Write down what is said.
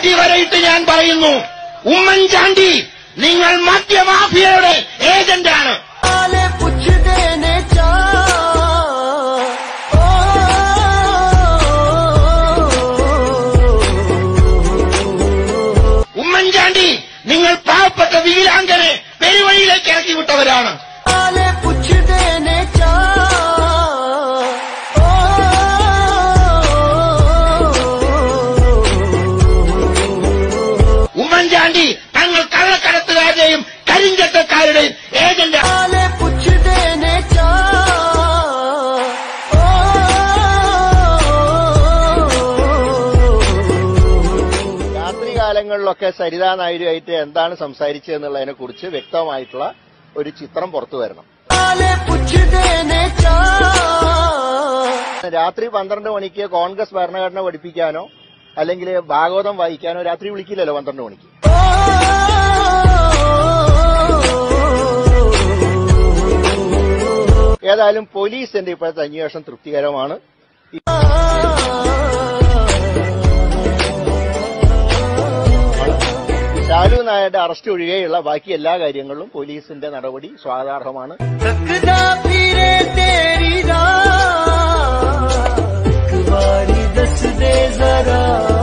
അടിവരയിട്ട് ഞാൻ പറയുന്നു ഉമ്മൻചാണ്ടി നിങ്ങൾ മദ്യമാഫിയയുടെ ഏജന്റാണ് वाले पूछ देने चा ഉമ്മൻചാണ്ടി നിങ്ങൾ പാവപ്പെട്ട വീരാങ്കനെ പെരുവഴിയിലേക്ക് ഇറക്കി വിട്ടവരാണ് वाले पूछ देने चा ഉമ്മൻചാണ്ടി തങ്ങൾ കള്ളക്കടത്തുകാരുടെയും കരിഞ്ചട്ടക്കാരുടെയും ഏജന്റ് वाले पूछ देने चा രാത്രികാലങ്ങളിലൊക്കെ സരിതാ നായിഡുമായിട്ട് എന്താണ് സംസാരിച്ചതെന്നുള്ളതിനെ കുറിച്ച് വ്യക്തമായിട്ടുള്ള ഒരു ചിത്രം പുറത്തു വരണം वाले पूछ देने चा രാത്രി പന്ത്രണ്ട് മണിക്ക് കോൺഗ്രസ് ഭരണഘടന പഠിപ്പിക്കാനോ അല്ലെങ്കിൽ ഭാഗവതം വായിക്കാനോ രാത്രി വിളിക്കില്ലല്ലോ പന്ത്രണ്ട് മണിക്ക് ഏതായാലും പോലീസിന്റെ ഇപ്പോഴത്തെ അന്വേഷണം തൃപ്തികരമാണ് ശാലു നായരുടെ അറസ്റ്റ് ഒഴികെയുള്ള ബാക്കി എല്ലാ കാര്യങ്ങളിലും പോലീസിന്റെ നടപടി സ്വാഗതാർഹമാണ് तकदा फिरे तेरी राह एक बारी दस दे जरा